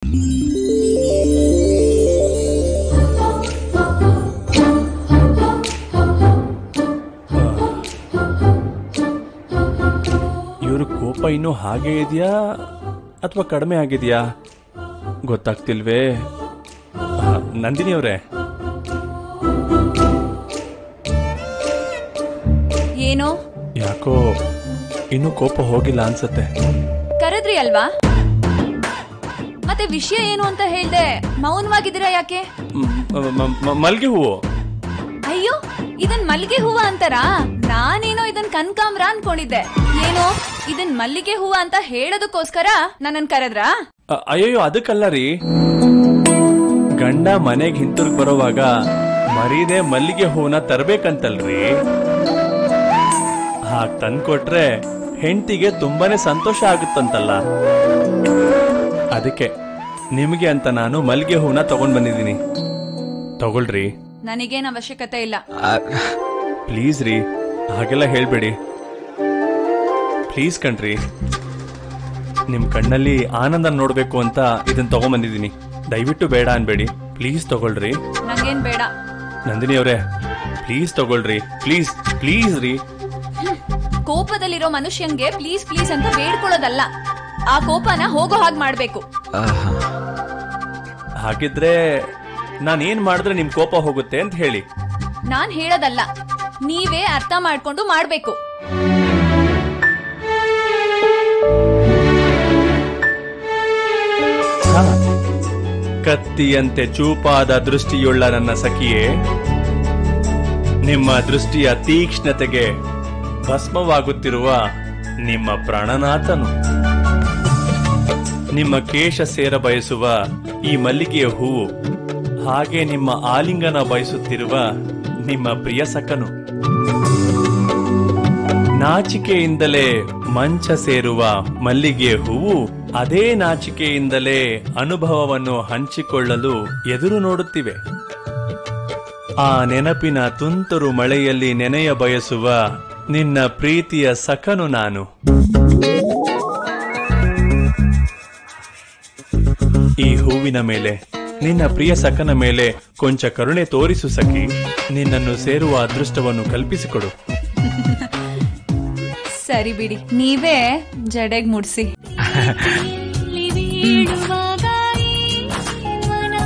ಇವ್ರ ಕೋಪ ಇನ್ನೂ ಹಾಗೆ ಇದೆಯಾ ಅಥವಾ ಕಡಿಮೆ ಆಗಿದೆಯಾ ಗೊತ್ತಾಗ್ತಿಲ್ವೇ ಆ, ನಂದಿನಿ ಅವರೇ ಏನೋ ಯಾಕೋ ಇನ್ನೂ ಕೋಪ ಹೋಗಿಲ್ಲ ಅನ್ಸತ್ತೆ ಕರೆದ್ರಿ ಅಲ್ವಾ ಮತ್ತೆ ವಿಷಯ ಏನು ಅಂತ ಹೇಳ್ದೆ ಮೌನವಾಗಿದ್ದೀರಾ ಯಾಕೆ ಮ್- ಮ- ಮ- ಮಲ್ಗೆ ಹೂವು ಅಯ್ಯೋ ಇದನ್ ಮಲ್ಲಿಗೆ ಹೂವ ಅಂತಾರಾ ನಾನೇನೋ ಇದನ್ ಕನಕಾಂಬ್ರ ಅನ್ಕೊಂಡಿದ್ದೆ ಏನೋ ಇದನ್ ಮಲ್ಲಿಗೆ ಹೂವ ಅಂತ ಹೇಳೋದಕ್ಕೋಸ್ಕರ ನನ್ನನ್ ಕರೆದ್ರಾ ಅ- ಅಯ್ಯಯ್ಯೋ ಅದಕ್ಕಲ್ಲ ರೀ ಗಂಡ ಮನೆಗೆ ಹಿಂತಿರುಗಿ ಬರೋವಾಗ ಮರೀದೆ ಮಲ್ಲಿಗೆ ಹೂವನ್ನ ತರ್ಬೇಕಂತಲ್ರಿ ಹಾಗ್ ತಂದ್ಕೊಟ್ರೆ ಹೆಂಡತಿಗೆ ತುಂಬಾನೇ ಸಂತೋಷ ಆಗುತ್ತಂತಲ್ಲ ಅದಕ್ಕೆ ನಿಮಗೆ ಅಂತ ನಾನು ಮಲ್ಲಿಗೆ ಹೂವನ್ನ ತಗೊಂಡ್ ಬಂದಿದ್ದೀನಿ ತಗೊಳ್ರಿ ನನಗೇನ್ ಅವಶ್ಯಕತೆ ಇಲ್ಲ ಪ್ಲೀಸ್ ರೀ ಹಾಗೆಲ್ಲ ಹೇಳ್ಬೇಡಿ ಪ್ಲೀಸ್ ಕಣ್ರಿ ನಿಮ್ ಕಣ್ಣಲ್ಲಿ ಆನಂದ ನೋಡ್ಬೇಕು ಅಂತ ಇದನ್ನ ತಗೊಂಬಂದಿದ್ದೀನಿ ದಯವಿಟ್ಟು ಬೇಡ ಅನ್ಬೇಡಿ ಪ್ಲೀಸ್ ತಗೊಳ್ರಿ ನಂಗೇನ್ ಬೇಡ ನಂದಿನಿ ಅವರೇ ಪ್ಲೀಸ್ ತಗೊಳ್ರಿ ಪ್ಲೀಸ್ ಪ್ಲೀಸ್ ರೀ ಕೋಪದಲ್ಲಿರೋ ಮನುಷ್ಯನ್ಗೆ ಪ್ಲೀಸ್ ಪ್ಲೀಸ್ ಅಂತ ಬೇಡ್ಕೊಳ್ಳೋದಲ್ಲ ಆ ಕೋಪನ ಹೋಗೋ ಹಾಗೆ ಮಾಡ್ಬೇಕು ಹಾಗಿದ್ರೆ ನಾನು ಏನ್ ಮಾಡಿದ್ರೆ ನಿಮ್ ಕೋಪ ಹೋಗುತ್ತೆ ಅಂತ ಹೇಳಿ ನಾನ್ ಹೇಳೋದಲ್ಲ ನೀವೇ ಅರ್ಥ ಮಾಡ್ಕೊಂಡು ಮಾಡ್ಬೇಕು ಹಾ. ಕತ್ತಿಯಂತೆ ಚೂಪಾದ ದೃಷ್ಟಿಯುಳ್ಳ ನನ್ನ ಸಖಿಯೇ ನಿಮ್ಮ ದೃಷ್ಟಿಯ ತೀಕ್ಷ್ಣತೆಗೆ ಭಸ್ಮವಾಗುತ್ತಿರುವ ನಿಮ್ಮ ಪ್ರಾಣನಾಥನು ನಿಮ್ಮ ಕೇಶ ಸೇರ ಬಯಸುವ ಈ ಮಲ್ಲಿಗೆಯ ಹೂವು ಹಾಗೆ ನಿಮ್ಮ ಆಲಿಂಗನ ಬಯಸುತ್ತಿರುವ ನಿಮ್ಮ ಪ್ರಿಯ ಸಖನು ನಾಚಿಕೆಯಿಂದಲೇ ಮಂಚ ಸೇರುವ ಮಲ್ಲಿಗೆ ಹೂವು ಅದೇ ನಾಚಿಕೆಯಿಂದಲೇ ಅನುಭವವನ್ನು ಹಂಚಿಕೊಳ್ಳಲು ಎದುರು ನೋಡುತ್ತಿವೆ ಆ ನೆನಪಿನ ತುಂತುರು ಮಳೆಯಲ್ಲಿ ನೆನೆಯ ಬಯಸುವ ನಿನ್ನ ಪ್ರೀತಿಯ ಸಖನು ನಾನು ಈ ಹೂವಿನ ಮೇಲೆ ನಿನ್ನ ಪ್ರಿಯ ಸಖನ ಮೇಲೆ ಕೊಂಚ ಕರುಣೆ ತೋರಿಸು ಸಖಿ ನಿನ್ನನ್ನು ಸೇರುವ ಅದೃಷ್ಟವನ್ನು ಕಲ್ಪಿಸಿಕೊಡು ಸರಿ ಬಿಡಿ ನೀವೇ ಜಡೆಗ್ ಮುಡ್ಸಿ ಬೀಳುವಾಗ ಮನ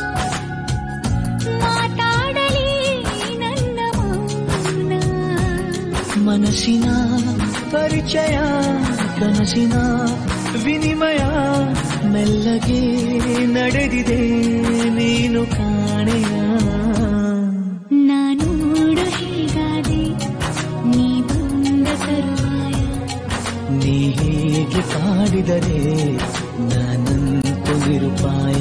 ಮಾತಾಡಲಿ ನನ್ನ ಮೌನ ಮನಸ್ಸಿನ ಪರಿಚಯ ಕನಸಿನ ವಿನಿಮಯ ಮೆಲ್ಲಗೆ ನಡೆದಿದೆ ನೀನು ಕಾಣೆಯ ನಾನೋಡು ಹೀಗಾದೆ ನೀ ಬಂದ ತರುವಾಯ ನೀ ಹೇಗೆ ಕಾಡಿದರೆ ನಾನಂತು ನಿರುಪಾಯ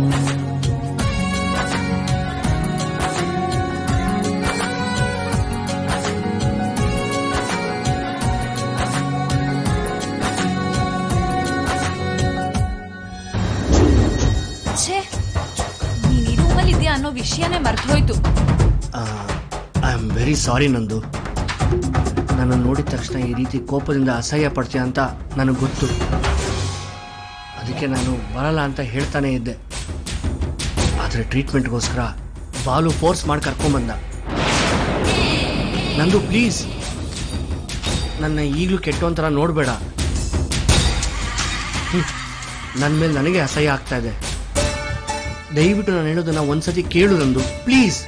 ಛೇ ನೀನ್ ಈ ರೂಮಲ್ಲಿ ಇದೆಯಾ ಅನ್ನೋ ವಿಷಯನೇ ಮರ್ತು ಹೋಯ್ತು ಐ ಆಮ್ ವೆರಿ ಸಾರಿ ನಂದು ನನ್ನ ನೋಡಿದ ತಕ್ಷಣ ಈ ರೀತಿ ಕೋಪದಿಂದ ಅಸಹ್ಯ ಪಡ್ತೀಯ ಅಂತ ನನಗೆ ಗೊತ್ತು ಅದಕ್ಕೆ ನಾನು ಬರಲ್ಲ ಅಂತ ಹೇಳ್ತಾನೆ ಇದ್ದೆ ಆದರೆ ಟ್ರೀಟ್ಮೆಂಟ್ಗೋಸ್ಕರ ಬಾಲು ಫೋರ್ಸ್ ಮಾಡಿ ಕರ್ಕೊಂಬಂದ ನಂದು ಪ್ಲೀಸ್ ನನ್ನ ಈಗಲೂ ಕೆಟ್ಟೋಂಥರ ನೋಡಬೇಡ ನನ್ನ ಮೇಲೆ ನನಗೆ ಅಸಹ್ಯ ಆಗ್ತಾ ಇದೆ ದಯವಿಟ್ಟು ನಾನು ಹೇಳೋದನ್ನ ಒಂದ್ಸತಿ ಕೇಳು ನಂದು ಪ್ಲೀಸ್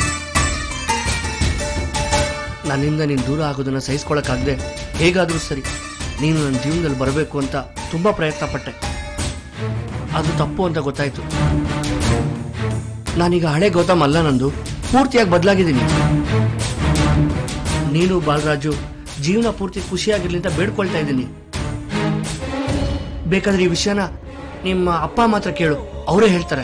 ನನ್ನಿಂದ ನೀನು ದೂರ ಆಗೋದನ್ನ ಸಹಿಸ್ಕೊಳಕ್ಕಾಗದೆ ಹೇಗಾದರೂ ಸರಿ ನೀನು ನನ್ನ ಜೀವನದಲ್ಲಿ ಬರಬೇಕು ಅಂತ ತುಂಬ ಪ್ರಯತ್ನ ಪಟ್ಟೆ ಅದು ತಪ್ಪು ಅಂತ ಗೊತ್ತಾಯ್ತು ನಾನೀಗ ಹಳೆ ಗೌತಮ್ ಅಲ್ಲ ನಂದು ಪೂರ್ತಿಯಾಗಿ ಬದಲಾಗಿದ್ದೀನಿ ನೀನು ಬಾಲರಾಜು ಜೀವನ ಪೂರ್ತಿ ಖುಷಿಯಾಗಿರ್ಲಿ ಅಂತ ಬೇಡ್ಕೊಳ್ತಾ ಇದ್ದೀನಿ ಬೇಕಾದ್ರೆ ಈ ವಿಷಯನ ನಿಮ್ಮ ಅಪ್ಪ ಮಾತ್ರ ಕೇಳು ಅವರೇ ಹೇಳ್ತಾರೆ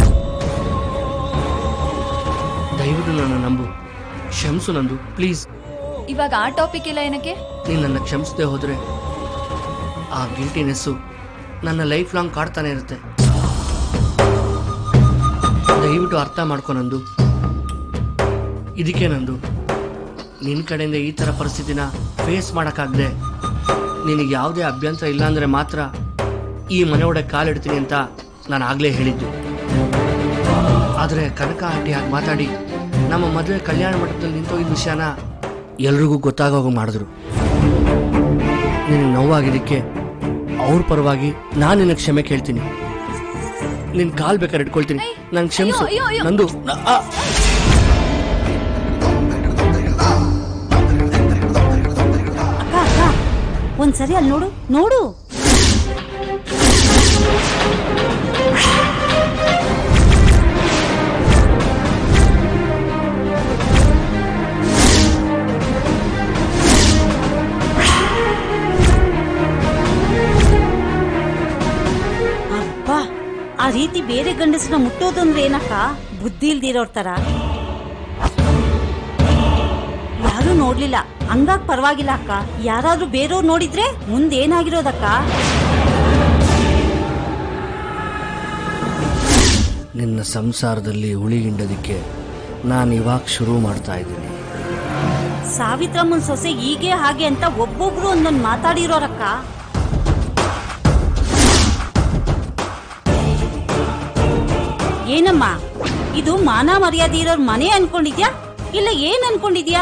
ದಯವಿಟ್ಟು ನನ್ನ ನಂಬು ಕ್ಷಮಿಸು ನಂದು ಪ್ಲೀಸ್ ಇವಾಗ ಆ ಟಾಪಿಕ್ ಇಲ್ಲ ಏನಕ್ಕೆ ನೀನು ನನ್ನ ಕ್ಷಮಿಸದೆ ಹೋದ್ರೆ ಆ ಗಿಲ್ಟಿನೆಸ್ಸು ನನ್ನ ಲೈಫ್ ಲಾಂಗ್ ಕಾಡ್ತಾನೆ ಇರುತ್ತೆ ದಯವಿಟ್ಟು ಅರ್ಥ ಮಾಡ್ಕೊ ನಂದು ಇದಕ್ಕೆ ನಂದು ನಿನ್ನ ಕಡೆಯಿಂದ ಈ ಥರ ಪರಿಸ್ಥಿತಿನ ಫೇಸ್ ಮಾಡೋಕ್ಕಾಗದೆ ನಿನಗೆ ಯಾವುದೇ ಅಭ್ಯಂತರ ಇಲ್ಲ ಅಂದರೆ ಮಾತ್ರ ಈ ಮನೆ ಒಳಗೆ ಕಾಲಿಡ್ತೀನಿ ಅಂತ ನಾನು ಆಗಲೇ ಹೇಳಿದ್ದು ಆದರೆ ಕನಕ ಆಂಟಿ ಹಾಗೆ ಮಾತಾಡಿ ನಮ್ಮ ಮದುವೆ ಕಲ್ಯಾಣ ಮಂಟಪದಲ್ಲಿ ನಿಂತೋಗಿದ್ದ ವಿಷಯನ ಎಲ್ರಿಗೂ ಗೊತ್ತಾಗೋಗ ಮಾಡಿದ್ರು ನಿನಗೆ ನೋವಾಗಿದ್ದಕ್ಕೆ ಅವ್ರ ಪರವಾಗಿ ನಾನು ನಿನಗೆ ಕ್ಷಮೆ ಕೇಳ್ತೀನಿ ನಿನ್ ಕಾಲ್ ಬೇಕಾದ್ರೆ ಇಟ್ಕೊಳ್ತೀನಿ ನಂಗೆ ಕ್ಷಮಿಸು ಅಯ್ಯೋ, ಅಯ್ಯೋ, ಅಯ್ಯೋ. ನಂದು ನ- ಆ. ಅಕ್ಕ ಅಕ್ಕ ಒಂದ್ಸರಿ ಅಲ್ಲಿ ನೋಡು ನೋಡು ಅಬ್ಬಾ ಆ ರೀತಿ ಬೇರೆ ಗಂಡಸನ್ನ ಮುಟ್ಟೋದಂದ್ರೆ ಏನಕ್ಕ ಬುದ್ಧಿ ಇಲ್ದಿರೋರ್ ತರ ಯಾರು ನೋಡ್ಲಿಲ್ಲ ಹಂಗಾಗ್ ಪರವಾಗಿಲ್ಲ ಅಕ್ಕ ಯಾರಾದ್ರೂ ಬೇರೆಯವ್ರು ನೋಡಿದ್ರೆ ಮುಂದೇನಾಗಿರೋದಕ್ಕ ನಿನ್ನ ಸಂಸಾರದಲ್ಲಿ ಉಳಿಗಿಂಡೋದಕ್ಕೆ ನಾನು ಇವಾಗ ಶುರು ಮಾಡ್ತಾ ಇದ್ದೀನಿ ಸಾವಿತ್ರಮ್ಮನ್ ಸೊಸೆ ಹೀಗೆ ಹಾಗೆ ಅಂತ ಒಬ್ಬೊಬ್ರು ಒಂದೊಂದ್ ಮಾತಾಡಿರೋರಕ್ಕ ಏನಮ್ಮ ಇದು ಮಾನ ಮರ್ಯಾದೆ ಇರೋರ್ ಮನೆ ಅನ್ಕೊಂಡಿದ್ಯಾ ಇಲ್ಲ ಏನ್ ಅನ್ಕೊಂಡಿದ್ಯಾ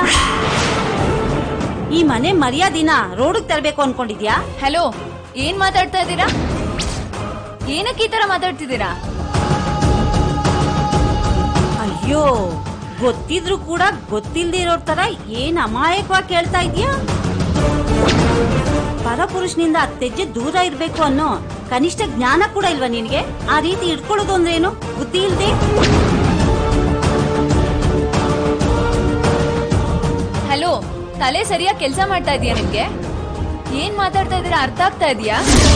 ಈ ಮನೆ ಮರ್ಯಾದಿನ ರೋಡಿಗೆ ತರಬೇಕು ಅನ್ಕೊಂಡಿದ್ಯಾ ಹಲೋ ಏನ್ ಮಾತಾಡ್ತಾ ಇದ್ದೀರಾ ಏನಕ್ಕೆ ಈ ತರ ಮಾತಾಡ್ತಿದ್ದೀರಾ ಅಯ್ಯೋ ಗೊತ್ತಿದ್ರು ಕೂಡ ಗೊತ್ತಿಲ್ದೇ ಇರೋರ್ ತರ ಏನ್ ಅಮಾಯಕವಾಗಿ ಕೇಳ್ತಾ ಇದ್ಯಾ ಪರಪುರುಷನಿಂದ ಅತ್ತೆಜ್ಜೆ ದೂರ ಇರ್ಬೇಕು ಅನ್ನೋ ಕನಿಷ್ಠ ಜ್ಞಾನ ಕೂಡ ಇಲ್ವಾ ನಿನ್ಗೆ ಆ ರೀತಿ ಇಟ್ಕೊಳ್ಳೋದು ಅಂದ್ರೆ ಏನು ಬುದ್ಧಿ ಇಲ್ದೆ ಹಲೋ ತಲೆ ಸರಿಯಾಗಿ ಕೆಲಸ ಮಾಡ್ತಾ ಇದೀಯಾ ನಿಮ್ಗೆ ಏನ್ ಮಾತಾಡ್ತಾ ಇದ್ದೀರಾ ಅರ್ಥ ಆಗ್ತಾ ಇದೆಯಾ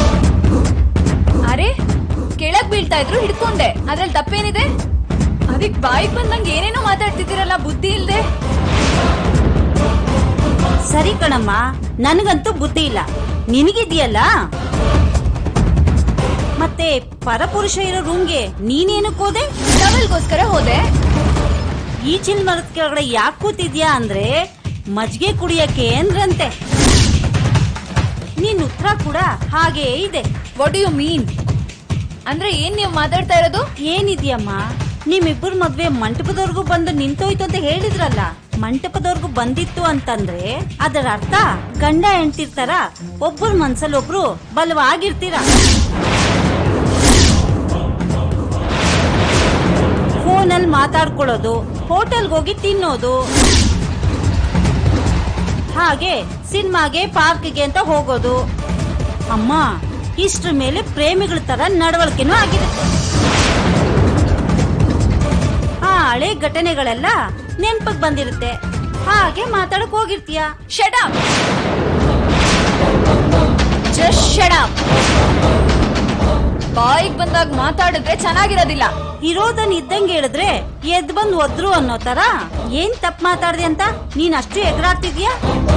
ಅರೆ ಕೆಳಗ್ ಬೀಳ್ತಾ ಇದ್ರು ಹಿಡ್ಕೊಂಡೆ ಅದ್ರಲ್ಲಿ ತಪ್ಪೇನಿದೆ ಅದಕ್ ಬಾಯಿಗೆ ಬಂದಂಗೆ ಏನೇನೋ ಮಾತಾಡ್ತಿದ್ದೀರಲ್ಲ ಬುದ್ಧಿ ಇಲ್ದೆ ಸರಿ ಕಣಮ್ಮ ನನಗಂತೂ ಬುದ್ಧಿ ಇಲ್ಲ ನಿನಗಿದ್ಯಲ್ಲ ಮತ್ತೆ ಪರಪುರುಷ ಇರೋ ರೂಮ್ಗೆ ನೀನೇನಕ್ ಹೋದೆ ಟವಲ್ಗೋಸ್ಕರ ಹೋದೆ ಈ ಚಿಲ್ ಮರದ ಕೆಳಗಡೆ ಯಾಕೆ ಕೂತಿದ್ಯಾ ಅಂದ್ರೆ ಮಜ್ಗೆ ಕುಡಿಯಕ್ಕೆ ಅಂದ್ರಂತೆ ನಿನ್ ಉತ್ತರ ಕೂಡ ಹಾಗೇ ಇದೆ ವಾಟ್ ಯು ಮೀನ್ ಅಂದ್ರೆ ಏನ್ ನೀವು ಮಾತಾಡ್ತಾ ಇರೋದು ಏನಿದ್ಯಮ್ಮ ನಿಮ್ಮಿಬ್ಬರ ಮದ್ವೆ ಮಂಟಪದವರೆಗೂ ಬಂದು ನಿಂತೋಯ್ತು ಅಂತ ಹೇಳಿದ್ರಲ್ಲ ಮಂಟಪದವರೆಗೂ ಬಂದಿತ್ತು ಅಂತಂದ್ರೆ ಅದರ ಅರ್ಥ ಗಂಡ ಹೆಂಡ್ತಿರ್ತಾರ ಒಬ್ಬರ ಮನ್ಸಲ್ಲಿ ಒಬ್ರು ಬಲವಾಗಿರ್ತೀರ ಫೋನಲ್ಲಿ ಮಾತಾಡ್ಕೊಳ್ಳೋದು ಹೋಟೆಲ್ಗೆ ಹೋಗಿ ತಿನ್ನೋದು ಹಾಗೆ ಸಿನಿಮಾಗೆ ಪಾರ್ಕ್ಗೆ ಅಂತ ಹೋಗೋದು ಅಮ್ಮ ಇಷ್ಟ್ರ ಮೇಲೆ ಪ್ರೇಮಿಗಳ ತರ ನಡವಳಿಕೆನೂ ಆಗಿದೆ ಆ ಹಳೆ ಘಟನೆಗಳೆಲ್ಲ ನೆನ್ಪಕ್ ಬಂದಿರುತ್ತೆ ಹಾಗೆ ಮಾತಾಡಕ್ ಹೋಗಿರ್ತೀಯ shut up just shut up ಬಾಯಿಗೆ ಬಂದಾಗ ಮಾತಾಡಿದ್ರೆ ಚೆನ್ನಾಗಿರೋದಿಲ್ಲ ಇರೋದನ್ ಇದ್ದಂಗೆ ಹೇಳಿದ್ರೆ ಎದ್ ಬಂದ್ ಒದ್ರು ಅನ್ನೋ ತರ ಏನ್ ತಪ್ಪು ಮಾತಾಡ್ದೆ ಅಂತ ನೀನ್ ಅಷ್ಟು ಎಗರಾಡ್ತಿದ್ಯಾ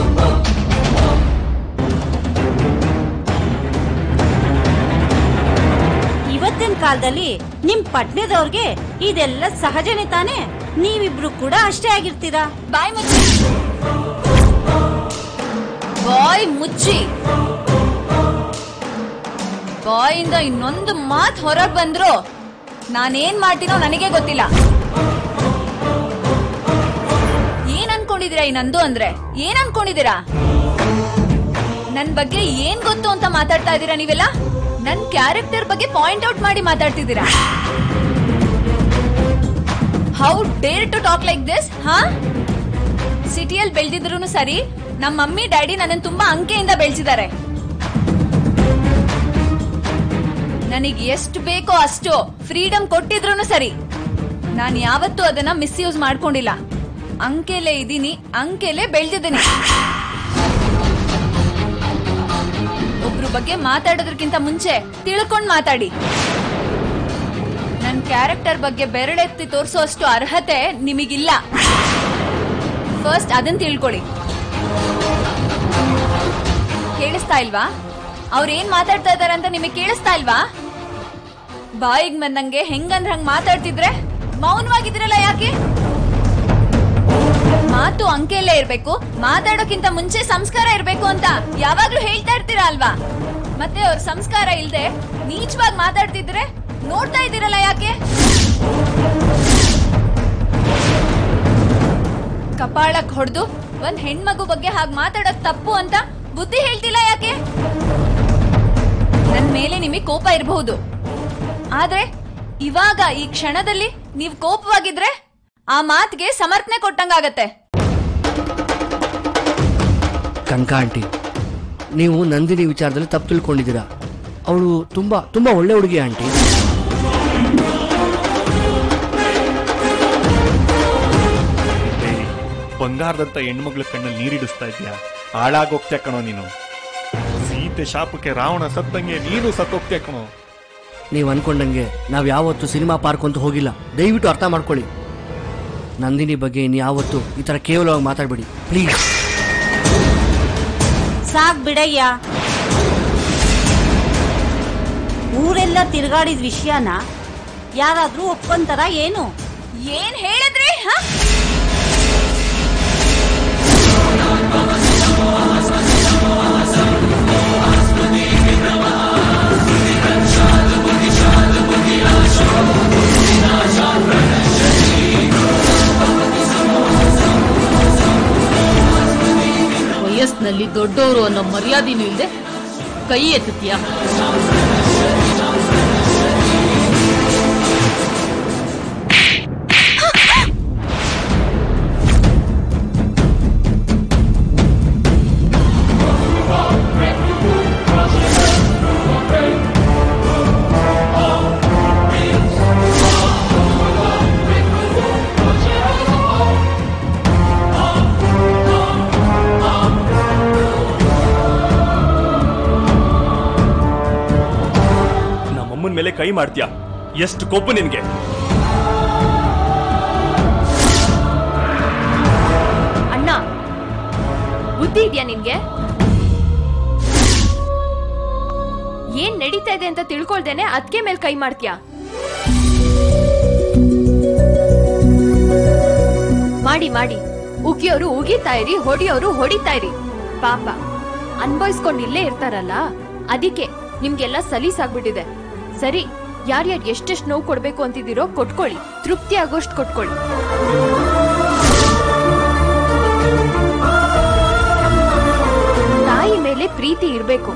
ಇವತ್ತಿನ ಕಾಲದಲ್ಲಿ ನಿಮ್ ಪಟ್ನೆದವ್ರಿಗೆ ಇದೆಲ್ಲ ಸಹಜನೇ ತಾನೇ ನೀವಿಬ್ರು ಕೂಡ ಅಷ್ಟೇ ಆಗಿರ್ತೀರಾ ಬಾಯ್ ಮುಚ್ಚಿ ಬಾಯ್ ಮುಚ್ಚಿ ಬಾಯಿಂದ ಇನ್ನೊಂದು ಮಾತ್ ಹೊರಗ್ ಬಂದ್ರು ನಾನೇನ್ ಮಾಡ್ತೀನೋ ನನಗೆ ಗೊತ್ತಿಲ್ಲ ಏನ್ ಅನ್ಕೊಂಡಿದೀರಾ ಈ ನಂದು ಅಂದ್ರೆ ಏನ್ ಅನ್ಕೊಂಡಿದೀರಾ ನನ್ ಬಗ್ಗೆ ಏನ್ ಗೊತ್ತು ಅಂತ ಮಾತಾಡ್ತಾ ಇದೀರಾ ನೀವೆಲ್ಲ ನನ್ ಕ್ಯಾರೆಕ್ಟರ್ ಬಗ್ಗೆ ಪಾಯಿಂಟ್ ಔಟ್ ಮಾಡಿ ಮಾತಾಡ್ತಿದ್ದೀರಾ how dare to talk like this ಹಾ ಸಿಟಿಯಲ್ಲಿ ಬೆಳೆದಿದ್ರು ಸರಿ ನಮ್ಮ ಮಮ್ಮಿ ಡ್ಯಾಡಿ ನನ್ನನ್ನು ತುಂಬಾ ಅಂಕೆಯಿಂದ ಬೆಳೆಸಿದ್ದಾರೆ ನನಗೆ ಎಷ್ಟು ಬೇಕೋ ಅಷ್ಟು ಫ್ರೀಡಮ್ ಕೊಟ್ಟಿದ್ರು ಸರಿ ನಾನು ಯಾವತ್ತೂ ಅದನ್ನ ಮಿಸ್ಯೂಸ್ ಮಾಡ್ಕೊಂಡಿಲ್ಲ ಅಂಕೆಲೆ ಇದೀನಿ ಅಂಕೆಲೆ ಬೆಳೆದಿದ್ದೀನಿ ಒಬ್ರು ಬಗ್ಗೆ ಮಾತಾಡೋದಕ್ಕಿಂತ ಮುಂಚೆ ತಿಳ್ಕೊಂಡ್ ಮಾತಾಡಿ ನನ್ ಕ್ಯಾರೆಕ್ಟರ್ ಬಗ್ಗೆ ಬೆರಳೆತ್ತಿ ತೋರಿಸೋ ಅಷ್ಟು ಅರ್ಹತೆ ನಿಮಗಿಲ್ಲ ಫಸ್ಟ್ ಅದನ್ನ ತಿಳ್ಕೊಳ್ಳಿ ಕೇಳಿಸ್ತಾ ಇಲ್ವಾ ಅವ್ರ ಏನ್ ಮಾತಾಡ್ತಾ ಇದಾರೆ ಅಂತ ನಿಮಗೆ ಕೇಳಿಸ್ತಾ ಇಲ್ವಾ ಬಾಯಿಗ್ ಬಂದಂಗೆ ಹೆಂಗಂದ್ರೆ ಹಂಗ್ ಮಾತಾಡ್ತಿದ್ರೆ ಮೌನವಾಗಿದ್ದೀರಲ್ಲ ಯಾಕೆ ಮಾತು ಅಂಕೆಯಲ್ಲೇ ಇರ್ಬೇಕು ಮಾತಾಡೋಕ್ಕಿಂತ ಮುಂಚೆ ಸಂಸ್ಕಾರ ಇರ್ಬೇಕು ಅಂತ ಯಾವಾಗ್ಲೂ ಹೇಳ್ತಾ ಇರ್ತೀರಾ ಅಲ್ವಾ ಮತ್ತೆ ಅವ್ರ ಸಂಸ್ಕಾರ ಇಲ್ದೆ ನೀಚವಾಗಿ ಮಾತಾಡ್ತಿದ್ರೆ ನೋಡ್ತಾ ಇದ್ದೀರಲ್ಲ ಯಾಕೆ ಕಪಾಳಕ್ ಹೊಡೆದು ಒಂದ್ ಹೆಣ್ಮಗು ಬಗ್ಗೆ ಹಾಗೆ ಮಾತಾಡೋದ್ ತಪ್ಪು ಅಂತ ಬುದ್ಧಿ ಹೇಳ್ತಿಲ್ಲ ಯಾಕೆ ನನ್ ಮೇಲೆ ನಿಮಗೆ ಕೋಪ ಇರಬಹುದು ಆದ್ರೆ ಇವಾಗ ಈ ಕ್ಷಣದಲ್ಲಿ ನೀವ್ ಕೋಪವಾಗಿದ್ರೆ ಆ ಮಾತಿಗೆ ಸಮರ್ಥನೆ ಕೊಟ್ಟಂಗಾಗತ್ತೆ ಕನಕ ಆಂಟಿ ನೀವು ನಂದಿನಿ ವಿಚಾರದಲ್ಲಿ ತಪ್ಪು ತಿಳ್ಕೊಂಡಿದ್ದೀರಾ ಅವಳು ತುಂಬಾ ತುಂಬಾ ಒಳ್ಳೆ ಹುಡುಗಿ ಆಂಟಿ ಏಯ್, ಬಂಗಾರದಂತ ಹೆಣ್ಮಗ್ಳ ಕಣ್ಣಲ್ಲಿ ನೀರಿಡಿಸ್ತಾ ಇದ್ಯಾ ಹಾಳಾಗೋಗ್ತ್ಯಾ ಕಣೋ ನೀನು ಸೀತೆ ಶಾಪಕ್ಕೆ ರಾವಣ ಸತ್ತಂಗೆ ನೀನು ಸತ್ತೋಗ್ತ್ಯಾ ಕಣೋ ನೀವು ಅನ್ಕೊಂಡಂಗೆ ನಾವು ಯಾವತ್ತು ಸಿನಿಮಾ ಪಾರ್ಕ್ ಅಂತ ಹೋಗಿಲ್ಲ ದಯವಿಟ್ಟು ಅರ್ಥ ಮಾಡ್ಕೊಳ್ಳಿ ನಂದಿನಿ ಬಗ್ಗೆ ಇನ್ಯಾವತ್ತು ಈ ಥರ ಕೇವಲವಾಗಿ ಮಾತಾಡಬೇಡಿ ಪ್ಲೀಸ್ ಸಾಕ್ ಬಿಡಯ್ಯ ಊರೆಲ್ಲ ತಿರುಗಾಡಿದ ವಿಷಯನ ಯಾರಾದ್ರೂ ಒಪ್ಕೊಂತಾರ ಏನು ಏನ್ ಹೇಳಿದ್ರಿ ಹ? ವಯಸ್ಸಿನಲ್ಲಿ ದೊಡ್ಡವರು ಅನ್ನೋ ಮರ್ಯಾದೆನೂ ಇಲ್ಲದೆ ಕೈ ಎತ್ತುತ್ತೀಯ ನಮ್ಮಮ್ಮನ ಮೇಲೆ ಕೈ ಮಾಡ್ತೀಯಾ ಎಷ್ಟು ಕೋಪ ನಿನ್ಗೆ ಅಣ್ಣ ಬುದ್ಧಿ ಇದೆಯಾ ನಿನ್ಗೆ ಏನ್ ನಡೀತಾ ಇದೆ ಅಂತ ತಿಳ್ಕೊಳ್ದೇನೆ ಅದಕ್ಕೆ ಮೇಲೆ ಕೈ ಮಾಡ್ತೀಯಾ ಮಾಡಿ ಮಾಡಿ ಉಗಿಯೋರು ಉಗಿತಾ ಇರಿ ಹೊಡಿಯೋರು ಹೊಡಿತಾ ಇರಿ ಪಾಪ ಅನ್ಭವಿಸ್ಕೊಂಡ್ ಇಲ್ಲೇ ಇರ್ತಾರಲ್ಲ ಅದಕ್ಕೆ ನಿಮ್ಗೆಲ್ಲ ಸಲೀಸಾಗ್ಬಿಟ್ಟಿದೆ ಸರಿ ಯಾರ್ಯಾರು ಎಷ್ಟೆಷ್ಟು ನೋವು ಕೊಡ್ಬೇಕು ಅಂತಿದ್ದೀರೋ ಕೊಟ್ಕೊಳ್ಳಿ ತೃಪ್ತಿ ಆಗೋಷ್ಟು ಕೊಟ್ಕೊಳ್ಳಿ ತಾಯಿ ಮೇಲೆ ಪ್ರೀತಿ ಇರ್ಬೇಕು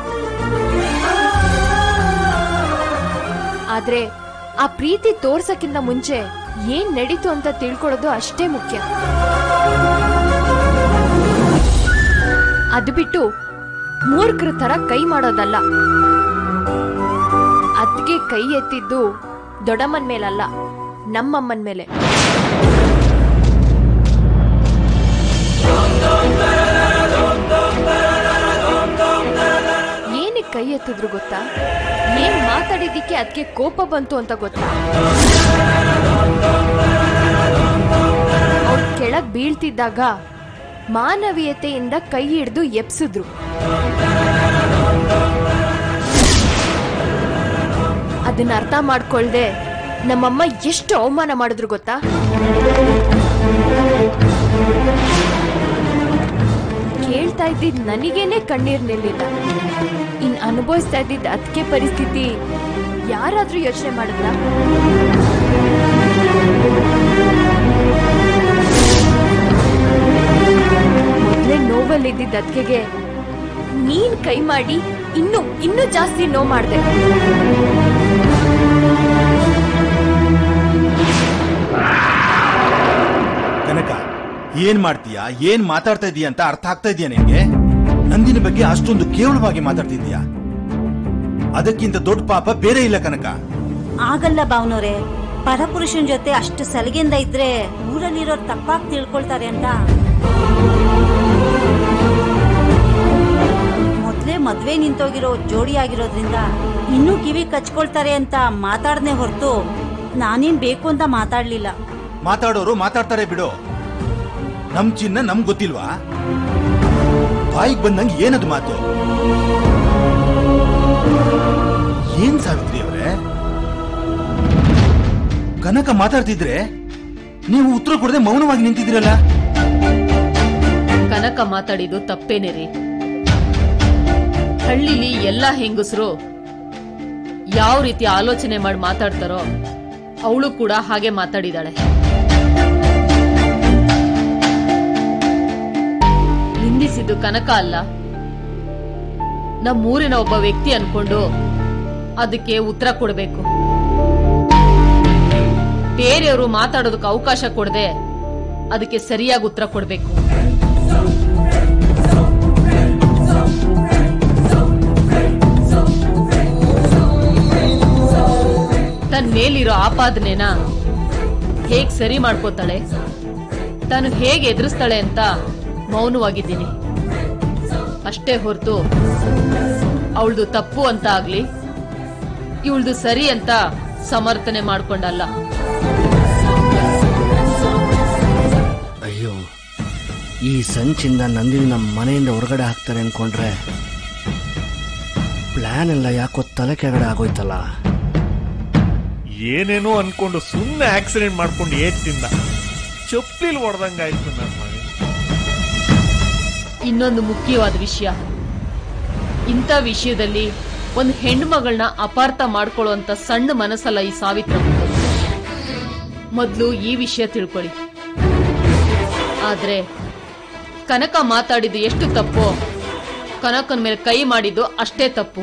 ಆದ್ರೆ ಆ ಪ್ರೀತಿ ತೋರ್ಸಕ್ಕಿಂತ ಮುಂಚೆ ಏನ್ ನಡೀತು ಅಂತ ತಿಳ್ಕೊಳ್ಳೋದು ಅಷ್ಟೇ ಮುಖ್ಯ ಅದು ಬಿಟ್ಟು ಮೂರ್ಖರ ತರ ಕೈ ಮಾಡೋದಲ್ಲ ಅದ್ಗೆ ಕೈ ಎತ್ತಿದ್ದು ದೊಡ್ಡಮ್ಮನ್ ಮೇಲಲ್ಲ ನಮ್ಮಮ್ಮನ್ ಮೇಲೆ ಏನಕ್ಕೆ ಕೈ ಎತ್ತಿದ್ರು ಗೊತ್ತಾ ಏನ್ ಮಾತಾಡಿದ್ದಕ್ಕೆ ಅದಕ್ಕೆ ಕೋಪ ಬಂತು ಅಂತ ಗೊತ್ತಾ ಅವ್ರು ಕೆಳಗ್ ಬೀಳ್ತಿದ್ದಾಗ ಮಾನವೀಯತೆಯಿಂದ ಕೈ ಹಿಡಿದು ಎಪ್ಸಿದ್ರು ಅದನ್ನ ಅರ್ಥ ಮಾಡ್ಕೊಳ್ದೆ ನಮ್ಮಮ್ಮ ಎಷ್ಟು ಅವಮಾನ ಮಾಡಿದ್ರು ಗೊತ್ತಾ ಕೇಳ್ತಾ ಇದ್ದಿದ್ ನನಗೇನೆ ಕಣ್ಣೀರ್ ನಿಲ್ಲಿಲ್ಲ ಇನ್ ಅನುಭವಿಸ್ತಾ ಇದ್ದಿದ್ ಅದಕ್ಕೆ ಪರಿಸ್ಥಿತಿ ಯಾರಾದ್ರೂ ಯೋಚನೆ ಮಾಡಿದ್ರ ಮೊದ್ಲೇ ನೋವಲ್ಲಿದ್ದಿದ್ದ ಅದಕ್ಕೆ ನೀನ್ ಕೈ ಮಾಡಿ ಇನ್ನು ಇನ್ನೂ ಜಾಸ್ತಿ ನೋವು ಮಾಡ್ದೆ ಕನಕ ಏನ್ ಮಾಡ್ತೀಯಾ ಏನ್ ಮಾತಾಡ್ತಾ ಇದೀಯ ಅಂತ ಅರ್ಥ ಆಗ್ತಾ ಇದೆಯಾ ನಿನ್ಗೆ ನಂದಿನ ಬಗ್ಗೆ ಅಷ್ಟೊಂದು ಕೇವಲವಾಗಿ ಮಾತಾಡ್ತಿದ್ಯಾ ಅದಕ್ಕಿಂತ ದೊಡ್ಡ ಪಾಪ ಬೇರೆ ಇಲ್ಲ ಕನಕ ಆಗಲ್ಲ ಭಾವನವ್ರೆ ಪರಪುರುಷನ ಜೊತೆ ಅಷ್ಟು ಸಲಿಗೆಯಿಂದ ಇದ್ರೆ ಊರಲ್ಲಿರೋರು ತಪ್ಪಾಗಿ ತಿಳ್ಕೊಳ್ತಾರೆ ಅಂತ ಮೊದ್ಲೇ ಮದ್ವೆ ನಿಂತೋಗಿರೋ ಜೋಡಿ ಆಗಿರೋದ್ರಿಂದ ಇನ್ನೂ ಕಿವಿ ಕಚ್ಕೊಳ್ತಾರೆ ಅಂತ ಮಾತಾಡ್ನೆ ಹೊರತು ನಾನೇನ್ ಬೇಕು ಅಂತ ಮಾತಾಡ್ಲಿಲ್ಲ ಮಾತಾಡೋರು ಮಾತಾಡ್ತಾರೆ ಬಿಡು ನಮ್ ಚಿನ್ನ ನಮ್ ಗೊತ್ತಿಲ್ವಾ ಬಾಯಿಗೆ ಬಂದಂಗೆ ಏನದು ಮಾತು ಏನ್ ಸಾವಿತ್ರಿ ಅವರೇ ಕನಕ ಮಾತಾಡ್ತಿದ್ರೆ ನೀವು ಉತ್ತರ ಕೊಡದೆ ಮೌನವಾಗಿ ನಿಂತಿದ್ದೀರಲ್ಲ ಕನಕ ಮಾತಾಡಿದ್ದು ತಪ್ಪೇನೆ ರೀ ಹಳ್ಳಿಲಿ ಎಲ್ಲಾ ಹೆಂಗಸರು ಯಾವ ರೀತಿ ಆಲೋಚನೆ ಮಾಡಿ ಮಾತಾಡ್ತಾರೋ ಅವಳು ಕೂಡ ಹಾಗೆ ಮಾತಾಡಿದಾಳೆ ನಿಂದಿಸಿದ್ದು ಕನಕ ಅಲ್ಲ ನಮ್ಮೂರಿನ ಒಬ್ಬ ವ್ಯಕ್ತಿ ಅನ್ಕೊಂಡು ಅದಕ್ಕೆ ಉತ್ತರ ಕೊಡಬೇಕು ಬೇರೆಯವರು ಮಾತಾಡೋದಕ್ಕೆ ಅವಕಾಶ ಕೊಡದೆ ಅದಕ್ಕೆ ಸರಿಯಾಗಿ ಉತ್ತರ ಕೊಡಬೇಕು ತನ್ನ ಮೇಲಿರೋ ಆಪಾದನೆನ ಹೇಗ್ ಸರಿ ಮಾಡ್ಕೋತಾಳೆ ತಾನು ಹೇಗೆ ಎದುರಿಸ್ತಾಳೆ ಅಂತ ಮೌನವಾಗಿದ್ದೀನಿ ಅಷ್ಟೇ ಹೊರತು ಅವಳದು ತಪ್ಪು ಅಂತ ಆಗ್ಲಿ ಇವಳ್ದು ಸರಿ ಅಂತ ಸಮರ್ಥನೆ ಮಾಡ್ಕೊಂಡಲ್ಲ ಅಯ್ಯೋ ಈ ಸಂಚಿಂದ ನಂದಿನಿ ನಮ್ಮ ಮನೆಯಿಂದ ಹೊರಗಡೆ ಹಾಕ್ತಾರೆ ಅನ್ಕೊಂಡ್ರೆ ಪ್ಲಾನ್ ಎಲ್ಲ ಯಾಕೋ ತಲೆ ಕೆಳಗಡೆ ಆಗೋಯ್ತಲ್ಲ ಏನೇನೋ ಅನ್ಕೊಂಡು ಸುಮ್ಮನೆ ಆಕ್ಸಿಡೆಂಟ್ ಮಾಡ್ಕೊಂಡು ಏಟ್ ತಿಂದ ಚಪ್ಪಲಿಲ್ ಹೊಡೆದಂಗಾಯ್ತು ನನ್ನ ಮಗ ಇನ್ನೊಂದು ಮುಖ್ಯವಾದ ವಿಷಯ ಇಂಥ ವಿಷಯದಲ್ಲಿ ಒಂದು ಹೆಣ್ಮಗಳನ್ನ ಅಪಾರ್ಥ ಮಾಡ್ಕೊಳ್ಳುವಂತ ಸಣ್ಣ ಮನಸ್ಸಲ್ಲ ಈ ಸಾವಿತ್ರ ಮೊದಲು ಈ ವಿಷಯ ತಿಳ್ಕೊಳ್ಳಿ ಆದ್ರೆ ಕನಕ ಮಾತಾಡಿದ್ದು ಎಷ್ಟು ತಪ್ಪೋ ಕನಕನ ಮೇಲೆ ಕೈ ಮಾಡಿದ್ದು ಅಷ್ಟೇ ತಪ್ಪು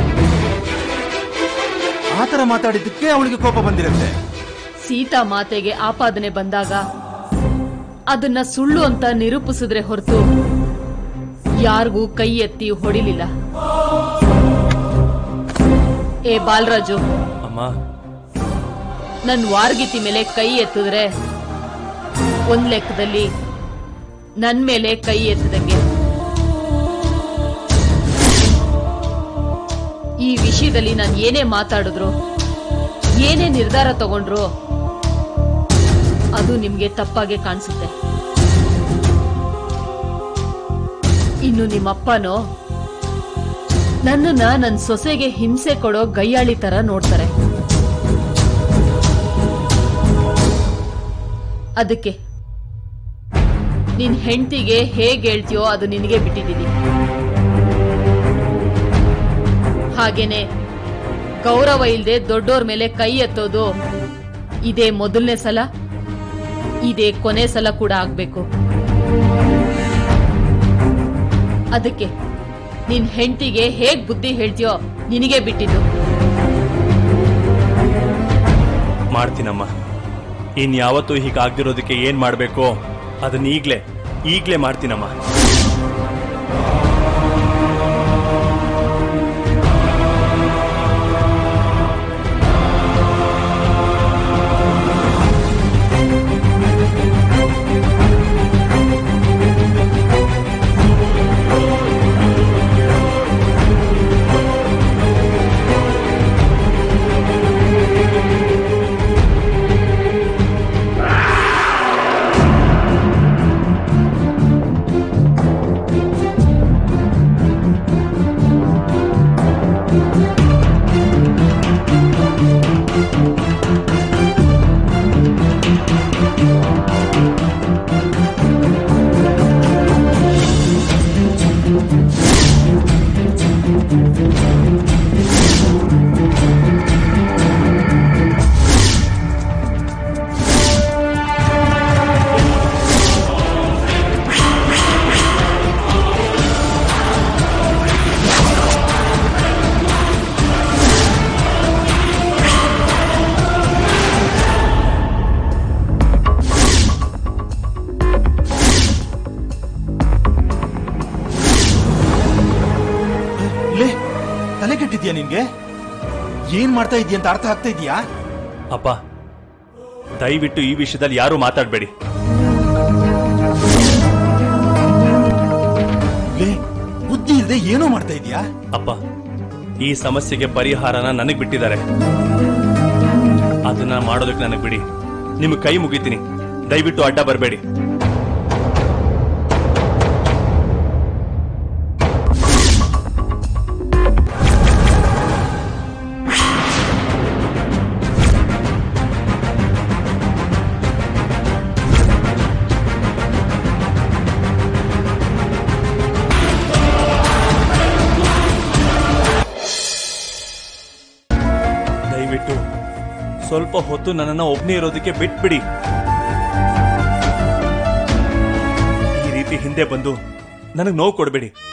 ಆತರ ಮಾತಾಡಿದ್ದಕ್ಕೆ ಅವಳಿಗೆ ಕೋಪ ಬಂದಿರುತ್ತೆ ಸೀತಾ ಮಾತೆಗೆ ಆಪಾದನೆ ಬಂದಾಗ ಅದನ್ನ ಸುಳ್ಳು ಅಂತ ನಿರೂಪಿಸಿದ್ರೆ ಹೊರತು ಯಾರಿಗೂ ಕೈ ಎತ್ತಿ ಹೊಡಿಲಿಲ್ಲ ಏ ಬಾಲರಾಜು ಅಮ್ಮ ನನ್ ವಾರ್ಗಿತಿ ಮೇಲೆ ಕೈ ಎತ್ತಿದ್ರೆ ಒಂದ್ ಲೆಕ್ಕದಲ್ಲಿ ನನ್ ಮೇಲೆ ಕೈ ಎತ್ತದಂಗೆ ಈ ವಿಷಯದಲ್ಲಿ ನಾನು ಏನೇ ಮಾತಾಡಿದ್ರು ಏನೇ ನಿರ್ಧಾರ ತಗೊಂಡ್ರು ಅದು ನಿಮ್ಗೆ ತಪ್ಪಾಗೆ ಕಾಣಿಸುತ್ತೆ ಇನ್ನು ನಿಮ್ಮಪ್ಪನೋ ನನ್ನನ್ನ ನನ್ ಸೊಸೆಗೆ ಹಿಂಸೆ ಕೊಡೋ ಗೈಯಾಳಿ ತರ ನೋಡ್ತಾರೆ ಅದಕ್ಕೆ ನಿನ್ ಹೆಂಡತಿಗೆ ಹೇಗ್ ಹೇಳ್ತೀಯೋ ಅದು ನಿನಗೆ ಬಿಟ್ಟಿದ್ದೀನಿ ಹಾಗೇನೆ ಗೌರವ ಇಲ್ದೆ ದೊಡ್ಡೋರ್ ಮೇಲೆ ಕೈ ಎತ್ತೋದು ಇದೇ ಮೊದಲನೇ ಸಲ ಇದೇ ಕೊನೆ ಸಲ ಕೂಡ ಆಗ್ಬೇಕು ಅದಕ್ಕೆ ನಿನ್ ಹೆಂಡತಿಗೆ ಹೇಗ್ ಬುದ್ಧಿ ಹೇಳ್ತೀಯೋ ನಿನಗೆ ಬಿಟ್ಟಿದ್ದು ಮಾಡ್ತೀನಮ್ಮ ಇನ್ಯಾವತ್ತೂ ಹೀಗಾಗ್ದಿರೋದಕ್ಕೆ ಏನ್ ಮಾಡ್ಬೇಕೋ ಅದನ್ನ ಈಗ್ಲೇ ಈಗ್ಲೇ ಮಾಡ್ತೀನಮ್ಮ ಲೇ ತಲೆ ಕೆಟ್ಟಿದ್ಯಾ ನಿನ್ಗೆ ಏನ್ ಮಾಡ್ತಾ ಇದೀಯ ಅಂತ ಅರ್ಥ ಆಗ್ತಾ ಇದೀಯಾ ಅಪ್ಪ ದಯವಿಟ್ಟು ಈ ವಿಷಯದಲ್ಲಿ ಯಾರು ಮಾತಾಡಬೇಡಿ ಲೇ ಬುದ್ಧಿ ಇಲ್ಲದೆ ಏನೋ ಮಾಡ್ತಾ ಇದೀಯಾ ಅಪ್ಪ ಈ ಸಮಸ್ಯೆಗೆ ಪರಿಹಾರನ ನನಗ್ ಬಿಟ್ಟಿದ್ದಾರೆ ಅದನ್ನ ಮಾಡೋದಕ್ಕೆ ನನಗ್ ಬಿಡಿ ನಿಮ್ಗೆ ಕೈ ಮುಗಿತೀನಿ ದಯವಿಟ್ಟು ಅಡ್ಡ ಬರಬೇಡಿ ಸ್ವಲ್ಪ ಹೊತ್ತು ನನ್ನನ್ನ ಒಬ್ನೇ ಇರೋದಕ್ಕೆ ಬಿಟ್ಬಿಡಿ ಈ ರೀತಿ ಹಿಂದೆ ಬಂದು ನನಗೆ ನೋವು ಕೊಡಬೇಡಿ